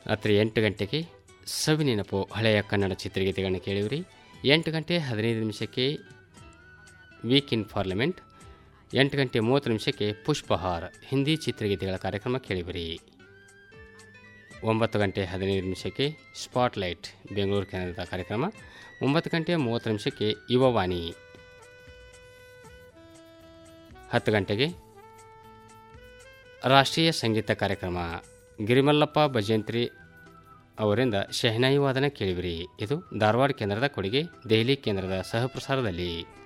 ರಾತ್ರಿ ಎಂಟು ಗಂಟೆಗೆ ಸವಿ ನೆನಪು ಹಳೆಯ ಕನ್ನಡ ಚಿತ್ರಗೀತೆಗಳನ್ನು ಕೇಳಿವ್ರಿ ಎಂಟು ಗಂಟೆ ಹದಿನೈದು ನಿಮಿಷಕ್ಕೆ ವೀಕ್ ಇನ್ ಪಾರ್ಲಿಮೆಂಟ್ ಎಂಟು ಗಂಟೆ ಮೂವತ್ತು ನಿಮಿಷಕ್ಕೆ ಪುಷ್ಪಹಾರ್ ಹಿಂದಿ ಚಿತ್ರಗೀತೆಗಳ ಕಾರ್ಯಕ್ರಮ ಕೇಳಿವಿರಿ ಒಂಬತ್ತು ಗಂಟೆ ಹದಿನೈದು ನಿಮಿಷಕ್ಕೆ ಸ್ಪಾಟ್ಲೈಟ್ ಬೆಂಗಳೂರು ಕೇಂದ್ರದ ಕಾರ್ಯಕ್ರಮ ಒಂಬತ್ತು ಗಂಟೆ ಮೂವತ್ತು ನಿಮಿಷಕ್ಕೆ ಯುವವಾಣಿ ಹತ್ತು ಗಂಟೆಗೆ ರಾಷ್ಟ್ರೀಯ ಸಂಗೀತ ಕಾರ್ಯಕ್ರಮ ಗಿರಿಮಲ್ಲಪ್ಪ ಭಜಂತ್ರಿ ಅವರಿಂದ ಶೆಹನಾಯಿ ವಾದನ ಕೇಳಿವಿರಿ ಇದು ಧಾರವಾಡ ಕೇಂದ್ರದ ಕೊಡುಗೆ ದೆಹಲಿ ಕೇಂದ್ರದ ಸಹಪ್ರಸಾರದಲ್ಲಿ